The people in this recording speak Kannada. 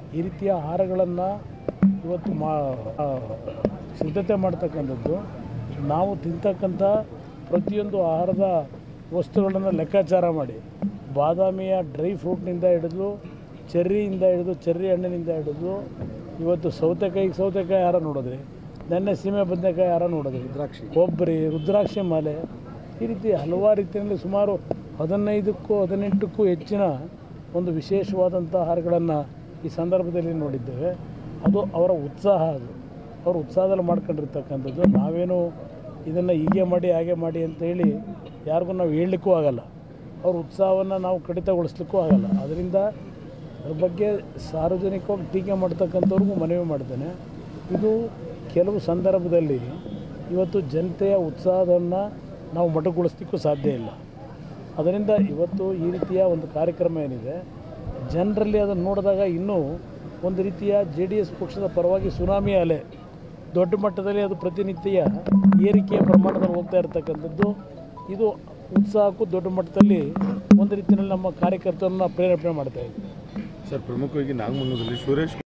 ಈ ರೀತಿಯ ಆಹಾರಗಳನ್ನು ಇವತ್ತು ಮಾ ಆ, ಸಿದ್ಧತೆ ಮಾಡ್ತಕ್ಕಂಥದ್ದು ನಾವು ತಿಂತಕ್ಕಂಥ ಪ್ರತಿಯೊಂದು ಆಹಾರದ ವಸ್ತುಗಳನ್ನು ಲೆಕ್ಕಾಚಾರ ಮಾಡಿ ಬಾದಾಮಿಯ ಡ್ರೈ ಫ್ರೂಟ್ನಿಂದ ಹಿಡಿದು ಚೆರ್ರಿಯಿಂದ ಹಿಡಿದು ಚೆರ್ರಿ ಹಣ್ಣಿನಿಂದ ಹಿಡಿದು ಇವತ್ತು ಸೌತೆಕಾಯಿ ಸೌತೆಕಾಯಿ ಹಾರ ನೋಡಿದ್ರಿ ನೆನ್ನೆ ಸೀಮೆ ಬದನೆಕಾಯಿ ಹಾರ ನೋಡಿದ್ರಿ ದ್ರಾಕ್ಷಿ ಕೊಬ್ಬರಿ ರುದ್ರಾಕ್ಷಿ ಮಾಲೆ ಈ ರೀತಿ ಹಲವಾರು ರೀತಿಯಲ್ಲಿ ಸುಮಾರು ಹದಿನೈದಕ್ಕೂ ಹದಿನೆಂಟಕ್ಕೂ ಹೆಚ್ಚಿನ ಒಂದು ವಿಶೇಷವಾದಂಥ ಆಹಾರಗಳನ್ನು ಈ ಸಂದರ್ಭದಲ್ಲಿ ನೋಡಿದ್ದೇವೆ ಅದು ಅವರ ಉತ್ಸಾಹ ಅದು ಅವರು ಉತ್ಸಾಹದಲ್ಲಿ ಮಾಡ್ಕೊಂಡಿರ್ತಕ್ಕಂಥದ್ದು ನಾವೇನು ಇದನ್ನು ಹೀಗೆ ಮಾಡಿ ಹಾಗೆ ಮಾಡಿ ಅಂತೇಳಿ ಯಾರಿಗೂ ನಾವು ಹೇಳಲಿಕ್ಕೂ ಆಗಲ್ಲ ಅವ್ರ ಉತ್ಸಾಹವನ್ನು ನಾವು ಕಡಿತಗೊಳಿಸ್ಲಿಕ್ಕೂ ಆಗಲ್ಲ ಅದರಿಂದ ಅದ್ರ ಬಗ್ಗೆ ಸಾರ್ವಜನಿಕವಾಗಿ ಟೀಕೆ ಮಾಡ್ತಕ್ಕಂಥವ್ರಿಗೂ ಮನವಿ ಮಾಡ್ತೇನೆ ಇದು ಕೆಲವು ಸಂದರ್ಭದಲ್ಲಿ ಇವತ್ತು ಜನತೆಯ ಉತ್ಸಾಹವನ್ನು ನಾವು ಮೊಟಕುಗೊಳಿಸ್ಲಿಕ್ಕೂ ಸಾಧ್ಯ ಇಲ್ಲ ಅದರಿಂದ ಇವತ್ತು ಈ ರೀತಿಯ ಒಂದು ಕಾರ್ಯಕ್ರಮ ಏನಿದೆ ಜನರಲ್ಲಿ ಅದನ್ನು ನೋಡಿದಾಗ ಇನ್ನೂ ಒಂದು ರೀತಿಯ ಜೆ ಡಿ ಎಸ್ ಪಕ್ಷದ ಪರವಾಗಿ ಸುನಾಮಿ ಅಲೆ ದೊಡ್ಡ ಮಟ್ಟದಲ್ಲಿ ಅದು ಪ್ರತಿನಿತ್ಯ ಏರಿಕೆಯ ಪ್ರಮಾಣದಲ್ಲಿ ಹೋಗ್ತಾ ಇರತಕ್ಕಂಥದ್ದು ಇದು ಉತ್ಸಾಹಕ್ಕೂ ದೊಡ್ಡ ಮಟ್ಟದಲ್ಲಿ ಒಂದು ರೀತಿಯಲ್ಲಿ ನಮ್ಮ ಕಾರ್ಯಕರ್ತರನ್ನ ಪ್ರೇರೇಪಣೆ ಮಾಡ್ತಾ ಇದೆ ಸರ್ ಪ್ರಮುಖವಾಗಿ ನಾಗಮಂಗಲದಲ್ಲಿ ಸುರೇಶ್